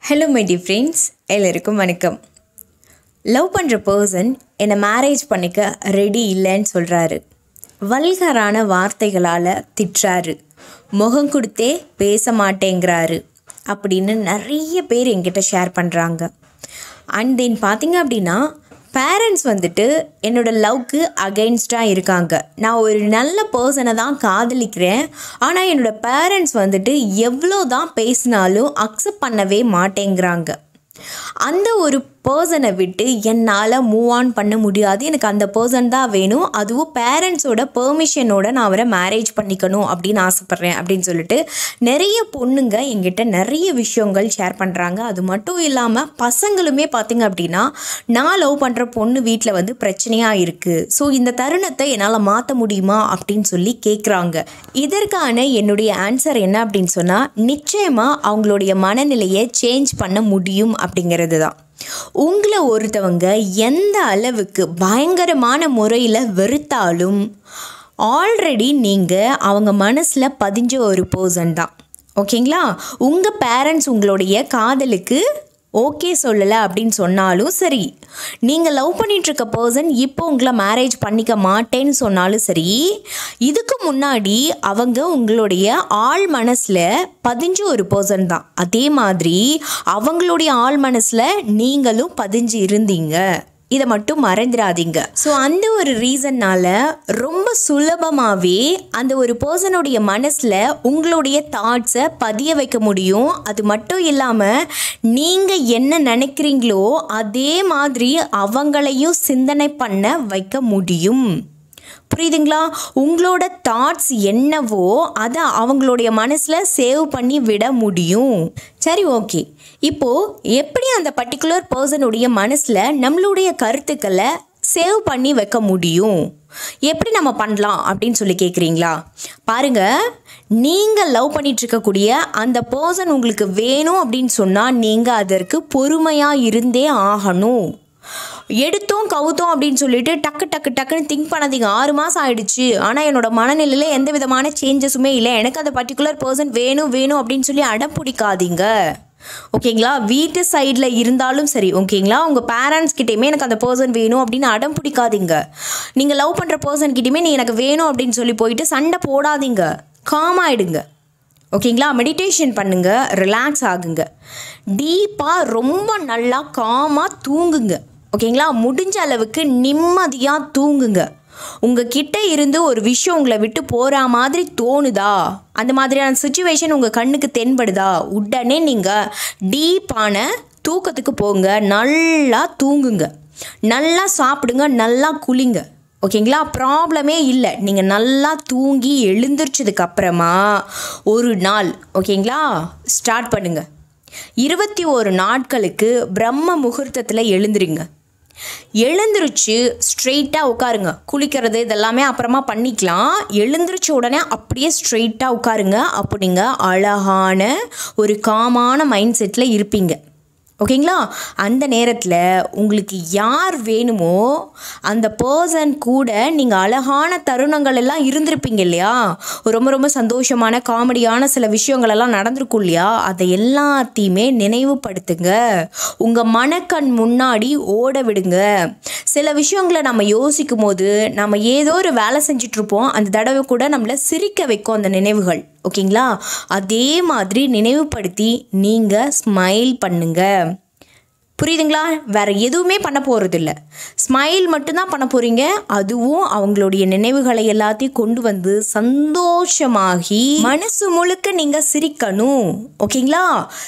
hello my D friends எல்லாருக்கும் வணக்கம் love பண்ணுற பர்சன் என்னை மேரேஜ் பண்ணிக்க ரெடி இல்லைன்னு சொல்கிறாரு வல்கரான வார்த்தைகளால் திட்டுறாரு முகம் கொடுத்தே பேச மாட்டேங்கிறாரு அப்படின்னு நிறைய பேர் என்கிட்ட ஷேர் பண்ணுறாங்க அண்ட் தென் பார்த்தீங்க அப்படின்னா பேரண்ட்ஸ் வந்துட்டு என்னோட லவ்க்கு அகெயின்ஸ்டாக இருக்காங்க நான் ஒரு நல்ல பர்சனை தான் காதலிக்கிறேன் ஆனால் என்னோட பேரண்ட்ஸ் வந்துட்டு எவ்வளோ தான் பேசினாலும் அக்செப்ட் பண்ணவே மாட்டேங்கிறாங்க அந்த ஒரு பர்சனை விட்டு என்னால் மூவ் ஆன் பண்ண முடியாது எனக்கு அந்த பர்சன் தான் வேணும் அதுவும் பேரண்ட்ஸோட பெர்மிஷனோட நான் அவரை மேரேஜ் பண்ணிக்கணும் அப்படின்னு ஆசைப்பட்றேன் அப்படின்னு சொல்லிட்டு நிறைய பொண்ணுங்க எங்கிட்ட நிறைய விஷயங்கள் ஷேர் பண்ணுறாங்க அது மட்டும் இல்லாமல் பசங்களுமே பார்த்திங்க அப்படின்னா நான் லவ் பண்ணுற பொண்ணு வீட்டில் வந்து பிரச்சனையாக இருக்குது ஸோ இந்த தருணத்தை என்னால் மாற்ற முடியுமா அப்படின்னு சொல்லி கேட்குறாங்க இதற்கான என்னுடைய ஆன்சர் என்ன அப்படின்னு சொன்னால் நிச்சயமாக அவங்களுடைய மனநிலையை சேஞ்ச் பண்ண முடியும் அப்படிங்கிறது தான் உங்களை ஒருத்தவங்க எந்த அளவுக்கு பயங்கரமான முறையில் வெறுத்தாலும் ஆல்ரெடி நீங்கள் அவங்க மனசில் பதிஞ்ச ஒரு பர்சன் தான் ஓகேங்களா உங்கள் பேரண்ட்ஸ் உங்களுடைய காதலுக்கு ஓகே சொல்லலை அப்படின்னு சொன்னாலும் சரி நீங்கள் லவ் பண்ணிகிட்ருக்க பர்சன் இப்போ உங்களை மேரேஜ் பண்ணிக்க மாட்டேன்னு சொன்னாலும் சரி இதுக்கு முன்னாடி அவங்க உங்களுடைய ஆள் மனசில் பதிஞ்ச ஒரு பர்சன் தான் அதே மாதிரி அவங்களுடைய ஆள் மனசில் நீங்களும் பதிஞ்சு இருந்தீங்க இதை மட்டும் மறந்துடாதீங்க ஸோ அந்த ஒரு ரீசன்னால் ரொம்ப சுலபமாகவே அந்த ஒரு பர்சனுடைய மனசில் உங்களுடைய தாட்ஸை பதிய வைக்க முடியும் அது மட்டும் இல்லாமல் நீங்கள் என்ன நினைக்கிறீங்களோ அதே மாதிரி அவங்களையும் சிந்தனை பண்ண வைக்க முடியும் புரியுதுங்களா உங்களோட தாட்ஸ் என்னவோ அதை அவங்களுடைய மனசில் சேவ் பண்ணி விட முடியும் சரி ஓகே இப்போது எப்படி அந்த பர்டிகுலர் பர்சனுடைய மனசில் நம்மளுடைய கருத்துக்களை சேவ் பண்ணி வைக்க முடியும் எப்படி நம்ம பண்ணலாம் அப்படின்னு சொல்லி கேட்குறீங்களா பாருங்க நீங்கள் லவ் பண்ணிட்டு இருக்கக்கூடிய அந்த பர்சன் உங்களுக்கு வேணும் அப்படின்னு சொன்னால் நீங்கள் அதற்கு பொறுமையாக இருந்தே ஆகணும் எடுத்தோம் கவுத்தோம் அப்படின்னு சொல்லிட்டு டக்கு டக்கு டக்குன்னு திங்க் பண்ணாதீங்க ஆறு மாதம் ஆயிடுச்சு ஆனால் என்னோட மனநிலையில் எந்த விதமான சேஞ்சஸுமே இல்லை எனக்கு அந்த பர்டிகுலர் பர்சன் வேணும் வேணும் அப்படின்னு சொல்லி அடம் பிடிக்காதீங்க ஓகேங்களா வீட்டு சைடில் இருந்தாலும் சரி ஓகேங்களா உங்கள் பேரண்ட்ஸ் கிட்டேயுமே எனக்கு அந்த பர்சன் வேணும் அப்படின்னு அடம் பிடிக்காதீங்க நீங்கள் லவ் பண்ணுற பர்சன் கிட்டேயுமே நீ எனக்கு வேணும் அப்படின்னு சொல்லி போயிட்டு சண்டை போடாதீங்க காம் ஆயிடுங்க ஓகேங்களா மெடிடேஷன் பண்ணுங்க ரிலாக்ஸ் ஆகுங்க டீப்பாக ரொம்ப நல்லா காமாக தூங்குங்க ஓகேங்களா முடிஞ்ச அளவுக்கு நிம்மதியாக தூங்குங்க உங்ககிட்ட இருந்து ஒரு விஷயம் உங்களை விட்டு போகிற மாதிரி தோணுதா அந்த மாதிரியான சுச்சுவேஷன் உங்கள் கண்ணுக்கு தென்படுதா உடனே நீங்கள் டீப்பான தூக்கத்துக்கு போங்க நல்லா தூங்குங்க நல்லா சாப்பிடுங்க நல்லா குளிங்க ஓகேங்களா ப்ராப்ளமே இல்லை நீங்கள் நல்லா தூங்கி எழுந்திரிச்சதுக்கு அப்புறமா ஒரு நாள் ஓகேங்களா ஸ்டார்ட் பண்ணுங்க இருபத்தி ஒரு நாட்களுக்கு பிரம்ம முகூர்த்தத்தில் எழுந்துருங்க எழுந்திருச்சு ஸ்ட்ரெயிட்டாக உட்காருங்க குளிக்கிறது இதெல்லாமே அப்புறமா பண்ணிக்கலாம் எழுந்திரிச்ச உடனே அப்படியே ஸ்ட்ரெயிட்டாக உட்காருங்க அப்போ நீங்கள் அழகான ஒரு காமான மைண்ட் செட்டில் இருப்பீங்க ஓகேங்களா அந்த நேரத்தில் உங்களுக்கு யார் வேணுமோ அந்த பர்சன் கூட நீங்கள் அழகான தருணங்கள் எல்லாம் இருந்திருப்பீங்க இல்லையா ரொம்ப ரொம்ப சந்தோஷமான காமெடியான சில விஷயங்கள் எல்லாம் நடந்திருக்கும் இல்லையா அதை எல்லாத்தையுமே நினைவுபடுத்துங்க உங்கள் மனக்கண் முன்னாடி ஓட விடுங்க சில விஷயங்களை நம்ம யோசிக்கும் போது நம்ம ஏதோ ஒரு வேலை செஞ்சிட்ருப்போம் அந்த தடவை கூட நம்மளை சிரிக்க வைக்கும் அந்த நினைவுகள் ஓகேங்களா அதே மாதிரி நினைவுபடுத்தி நீங்கள் ஸ்மைல் பண்ணுங்க புரியுதுங்களா வேற எதுவுமே பண்ண போகிறதில்ல ஸ்மைல் மட்டும்தான் பண்ண போகிறீங்க அதுவும் அவங்களுடைய நினைவுகளை எல்லாத்தையும் கொண்டு வந்து சந்தோஷமாகி மனசு முழுக்க நீங்கள் சிரிக்கணும் ஓகேங்களா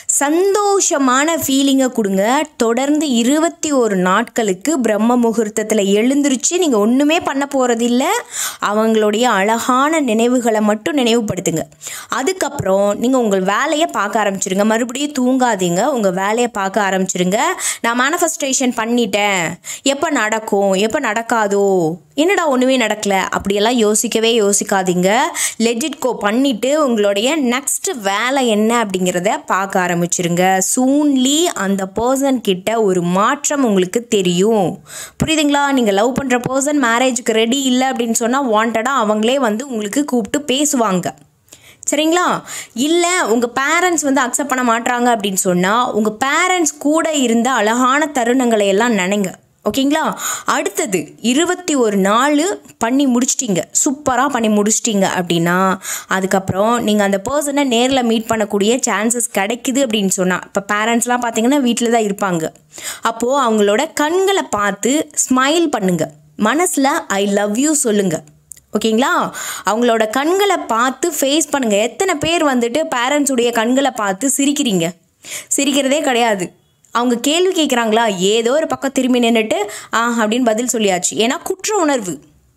சந்தோஷமான ஃபீலிங்கை கொடுங்க தொடர்ந்து இருபத்தி ஒரு நாட்களுக்கு பிரம்ம முகூர்த்தத்தில் எழுந்திருச்சு நீங்கள் ஒன்றுமே பண்ண போகிறதில்ல அவங்களுடைய அழகான நினைவுகளை மட்டும் நினைவுபடுத்துங்க அதுக்கப்புறம் நீங்கள் உங்கள் வேலையை பார்க்க ஆரம்பிச்சிருங்க மறுபடியும் தூங்காதீங்க உங்கள் வேலையை பார்க்க ஆரம்பிச்சிருங்க நான் மேனிஃபெஸ்டேஷன் பண்ணிட்டேன் எப்போ நடக்கும் எப்போ நடக்காதோ என்னடா ஒன்றுமே நடக்கல அப்படியெல்லாம் யோசிக்கவே யோசிக்காதீங்க லெஜிட் கோ பண்ணிவிட்டு உங்களுடைய நெக்ஸ்ட் வேலை என்ன அப்படிங்கிறத பார்க்க ஆரம்பிச்சிருங்க சூன்லி அந்த பர்சன் கிட்ட ஒரு மாற்றம் உங்களுக்கு தெரியும் புரியுதுங்களா நீங்கள் லவ் பண்ணுற பர்சன் மேரேஜுக்கு ரெடி இல்லை அப்படின்னு சொன்னால் வாண்டடாக அவங்களே வந்து உங்களுக்கு கூப்பிட்டு பேசுவாங்க சரிங்களா இல்லை உங்கள் பேரண்ட்ஸ் வந்து அக்செப்ட் பண்ண மாட்டாங்க அப்படின்னு சொன்னால் உங்கள் பேரண்ட்ஸ் கூட இருந்த அழகான தருணங்களை எல்லாம் நினைங்க ஓகேங்களா அடுத்தது இருபத்தி ஒரு நாள் பண்ணி முடிச்சிட்டிங்க சூப்பராக பண்ணி முடிச்சிட்டிங்க அப்படின்னா அதுக்கப்புறம் நீங்கள் அந்த பர்சனை நேரில் மீட் பண்ணக்கூடிய சான்சஸ் கிடைக்குது அப்படின்னு சொன்னால் இப்போ பேரண்ட்ஸ்லாம் பார்த்தீங்கன்னா வீட்டில் தான் இருப்பாங்க அப்போது அவங்களோட கண்களை பார்த்து ஸ்மைல் பண்ணுங்க மனசில் ஐ லவ் யூ சொல்லுங்கள் ஓகேங்களா அவங்களோட கண்களை பார்த்து ஃபேஸ் பண்ணுங்கள் எத்தனை பேர் வந்துட்டு பேரண்ட்ஸுடைய கண்களை பார்த்து சிரிக்கிறீங்க சிரிக்கிறதே கிடையாது அவங்க கேள்வி கேட்குறாங்களா ஏதோ ஒரு பக்கம் திரும்பி நின்றுட்டு ஆ அப்படின்னு பதில் சொல்லியாச்சு ஏன்னா குற்ற உணர்வு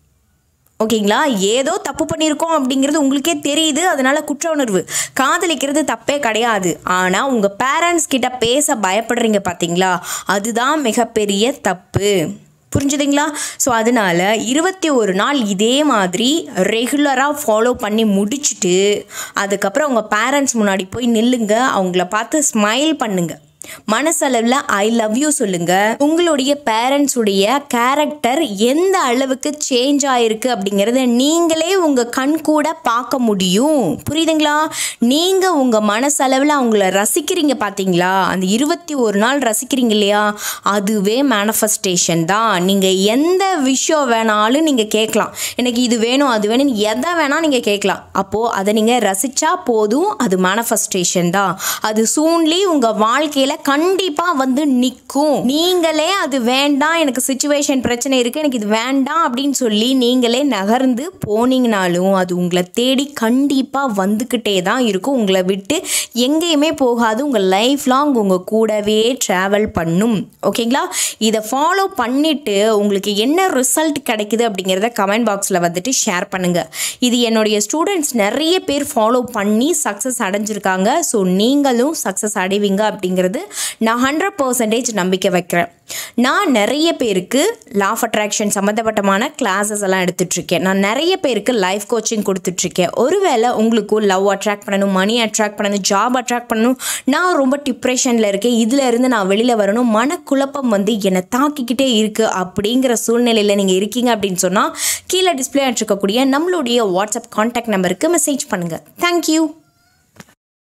ஓகேங்களா ஏதோ தப்பு பண்ணியிருக்கோம் அப்படிங்கிறது உங்களுக்கே தெரியுது அதனால குற்ற உணர்வு காதலிக்கிறது தப்பே கிடையாது ஆனால் உங்கள் பேரண்ட்ஸ் கிட்ட பேச பயப்படுறீங்க பார்த்தீங்களா அதுதான் மிகப்பெரிய தப்பு புரிஞ்சுதுங்களா ஸோ அதனால இருபத்தி ஒரு நாள் இதே மாதிரி ரெகுலராக ஃபாலோ பண்ணி முடிச்சுட்டு அதுக்கப்புறம் உங்கள் பேரண்ட்ஸ் முன்னாடி போய் நில்லுங்க அவங்கள பார்த்து ஸ்மைல் பண்ணுங்க மனசளவில் ஐ லவ் யூ சொல்லுங்க உங்களுடைய பேரண்ட்ஸுடைய கேரக்டர் எந்த அளவுக்கு சேஞ்ச் ஆயிருக்கு அப்படிங்கிறத நீங்களே உங்கள் கண் கூட பார்க்க முடியும் புரியுதுங்களா நீங்கள் உங்கள் மனசளவில் அவங்கள ரசிக்கிறீங்க பார்த்தீங்களா அந்த இருபத்தி ஒரு நாள் ரசிக்கிறீங்க இல்லையா அதுவே மேனிஃபெஸ்டேஷன் தான் நீங்கள் எந்த விஷயம் வேணாலும் நீங்கள் கேட்கலாம் எனக்கு இது வேணும் அது வேணும் எதை வேணால் நீங்கள் கேட்கலாம் அப்போது அதை நீங்கள் ரசித்தா போதும் அது மேனிஃபெஸ்டேஷன் தான் அது சூன்லி உங்கள் வாழ்க்கையில் கண்டிப்பாக வந்து நிற்கும் நீங்களே அது வேண்டாம் எனக்கு சுச்சுவேஷன் பிரச்சனை இருக்குது எனக்கு இது வேண்டாம் அப்படின்னு சொல்லி நீங்களே நகர்ந்து போனீங்கனாலும் அது உங்களை தேடி கண்டிப்பாக வந்துக்கிட்டே தான் இருக்கும் உங்களை விட்டு எங்கேயுமே போகாது உங்கள் லைஃப் லாங் உங்கள் கூடவே ட்ராவல் பண்ணும் ஓகேங்களா இதை ஃபாலோ பண்ணிவிட்டு உங்களுக்கு என்ன ரிசல்ட் கிடைக்குது அப்படிங்கிறத கமெண்ட் பாக்ஸில் வந்துட்டு ஷேர் பண்ணுங்கள் இது என்னுடைய ஸ்டூடெண்ட்ஸ் நிறைய பேர் ஃபாலோ பண்ணி சக்ஸஸ் அடைஞ்சிருக்காங்க ஸோ நீங்களும் சக்ஸஸ் அடைவீங்க அப்படிங்கிறது நான் ஹண்ட்ரட் பர்சன்டேஜ் நம்பிக்கை வைக்கிறேன் நான் நிறைய பேருக்கு லா ஆஃப் அட்ராக்ஷன் சம்மந்தப்பட்டமான கிளாஸஸ் எல்லாம் எடுத்துட்ருக்கேன் நான் நிறைய பேருக்கு லைஃப் கோச்சிங் கொடுத்துட்ருக்கேன் ஒருவேளை உங்களுக்கும் லவ் அட்ராக்ட் பண்ணணும் மணி அட்ராக்ட் பண்ணணும் ஜாப் அட்ராக்ட் பண்ணணும் நான் ரொம்ப டிப்ரெஷனில் இருக்கேன் இதில் இருந்து நான் வெளியில் வரணும் மனக்குழப்பம் வந்து என்னை தாக்கிக்கிட்டே இருக்குது அப்படிங்கிற சூழ்நிலையில் நீங்கள் இருக்கீங்க அப்படின்னு சொன்னால் கீழே டிஸ்பிளே இருக்கக்கூடிய நம்மளுடைய வாட்ஸ்அப் காண்டாக்ட் நம்பருக்கு மெசேஜ் பண்ணுங்கள் தேங்க்யூ